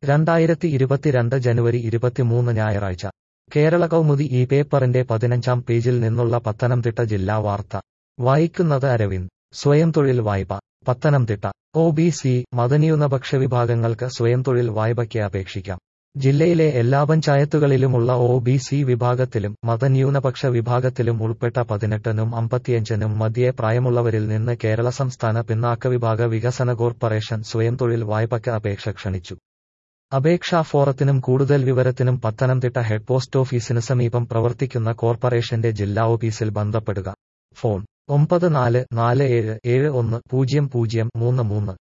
രണ്ടായിരത്തി ഇരുപത്തിരണ്ട് ജനുവരി ഇരുപത്തിമൂന്ന് ഞായറാഴ്ച കേരള കൗമുദി ഈ പേപ്പറിന്റെ പതിനഞ്ചാം പേജിൽ നിന്നുള്ള പത്തനംതിട്ട ജില്ലാ വാർത്ത വായിക്കുന്നത് അരവിന്ദ് സ്വയം തൊഴിൽ വായ്പ പത്തനംതിട്ട ഒ ബി സി മതന്യൂനപക്ഷ വിഭാഗങ്ങൾക്ക് സ്വയം തൊഴിൽ വായ്പയ്ക്ക് അപേക്ഷിക്കാം ജില്ലയിലെ എല്ലാ പഞ്ചായത്തുകളിലുമുള്ള ഒ ബി സി വിഭാഗത്തിലും മതന്യൂനപക്ഷ വിഭാഗത്തിലും ഉൾപ്പെട്ട പതിനെട്ടിനും അമ്പത്തിയഞ്ചിനും മധ്യേ പ്രായമുള്ളവരിൽ നിന്ന് കേരള സംസ്ഥാന പിന്നാക്ക വിഭാഗ വികസന കോർപ്പറേഷൻ സ്വയം തൊഴിൽ വായ്പയ്ക്ക് അപേക്ഷ ക്ഷണിച്ചു അപേക്ഷാ ഫോറത്തിനും കൂടുതൽ വിവരത്തിനും പത്തനംതിട്ട ഹെഡ് പോസ്റ്റ് ഓഫീസിന് സമീപം പ്രവർത്തിക്കുന്ന കോർപ്പറേഷന്റെ ജില്ലാ ഓഫീസിൽ ബന്ധപ്പെടുക ഫോൺ ഒമ്പത് നാല് നാല് ഏഴ് ഏഴ് ഒന്ന് പൂജ്യം പൂജ്യം മൂന്ന് മൂന്ന്